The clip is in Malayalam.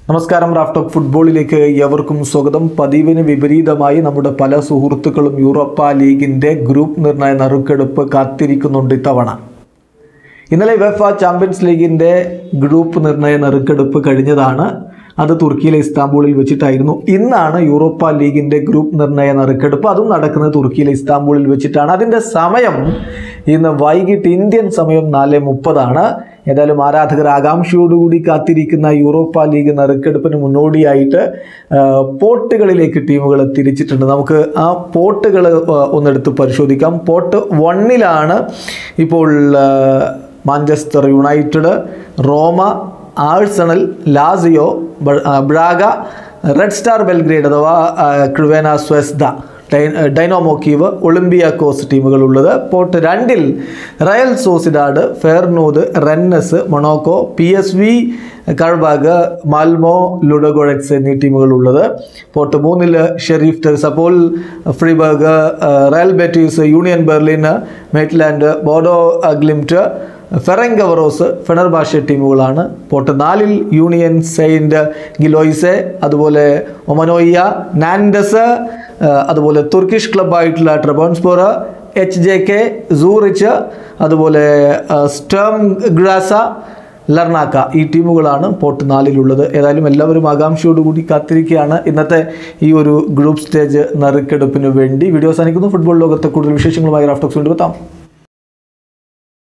നമസ്കാരം റാഫ്റ്റോക്ക് ഫുട്ബോളിലേക്ക് ഏവർക്കും സ്വാഗതം പതിവിന് വിപരീതമായി നമ്മുടെ പല സുഹൃത്തുക്കളും യൂറോപ്പ ലീഗിൻ്റെ ഗ്രൂപ്പ് നിർണയ നറുക്കെടുപ്പ് കാത്തിരിക്കുന്നുണ്ട് ഇത്തവണ ഇന്നലെ വെഫ ചാമ്പ്യൻസ് ലീഗിൻ്റെ ഗ്രൂപ്പ് നിർണയ നറുക്കെടുപ്പ് കഴിഞ്ഞതാണ് അത് തുർക്കിയിലെ ഇസ്താംബൂളിൽ വെച്ചിട്ടായിരുന്നു ഇന്നാണ് യൂറോപ്പ ലീഗിൻ്റെ ഗ്രൂപ്പ് നിർണയ നറുക്കെടുപ്പ് അതും നടക്കുന്നത് തുർക്കിയിലെ ഇസ്താംബൂളിൽ വെച്ചിട്ടാണ് അതിൻ്റെ സമയം ഇന്ന് വൈകിട്ട് ഇന്ത്യൻ സമയം നാല് മുപ്പതാണ് ഏതായാലും ആരാധകർ ആകാംക്ഷയോടുകൂടി കാത്തിരിക്കുന്ന യൂറോപ്പ ലീഗ് നറുക്കെടുപ്പിന് മുന്നോടിയായിട്ട് ആ, പോട്ടുകളിലേക്ക് ടീമുകൾ തിരിച്ചിട്ടുണ്ട് നമുക്ക് ആ പോട്ടുകൾ ആ, ഒന്നെടുത്ത് പരിശോധിക്കാം പോട്ട് വണ്ണിലാണ് ഇപ്പോൾ ആ, Manchester United Roma Arsenal Lazio ബ- ആ, ബ്രാഗ റെഡ് സ്റ്റാർ ബെൽഗ്രേഡ് അഥവാ ആ, ക്രുവേന സ്വെസ്ദ ഡൈ- ഡൈനോമോ കീവ് ഒളിമ്പിയാക്കോസ് ടീമുകളുള്ളത് പോട്ട് രണ്ടിൽ Real Sociedad Feyenoord Rennes Monaco P S V Qarabag Malmo Ludogorets എന്നീ ടീമുകളുള്ളത് പോട്ട് മൂന്നിൽ Sheriff Tiraspol Freiburg Real Betis Union Berlin Midtjylland Bodo Glimt Ferencvaros Fenerbahce ടീമുകളാണ് പോട്ട് നാലിൽ യൂണിയൻ സെയിൻറ്റ് ഗിലോയിസെ അതുപോലെ ഒമനോയ്യ നാൻഡസ് ആ, അതുപോലെ തുർക്കിഷ് ക്ലബ്ബായിട്ടുള്ള Trabzonspor H J K Zurich അതുപോലെ ആ, സ്റ്റേം ഗ്രാസ ലർണാക്ക ഈ ടീമുകളാണ് പോട്ട് നാലിലുള്ളത് ഏതായാലും എല്ലാവരും ആകാംക്ഷയോടുകൂടി കാത്തിരിക്കുകയാണ് ഇന്നത്തെ ഈ ഒരു ഗ്രൂപ്പ് സ്റ്റേജ് നറുക്കെടുപ്പിന് വേണ്ടി വീഡിയോ അവസാനിക്കുന്നു ഫുട്ബോൾ ലോകത്തെ കൂടുതൽ വിശേഷങ്ങളുമായി റാഫ്റ്റോക്സ് കൊണ്ടുവെത്താം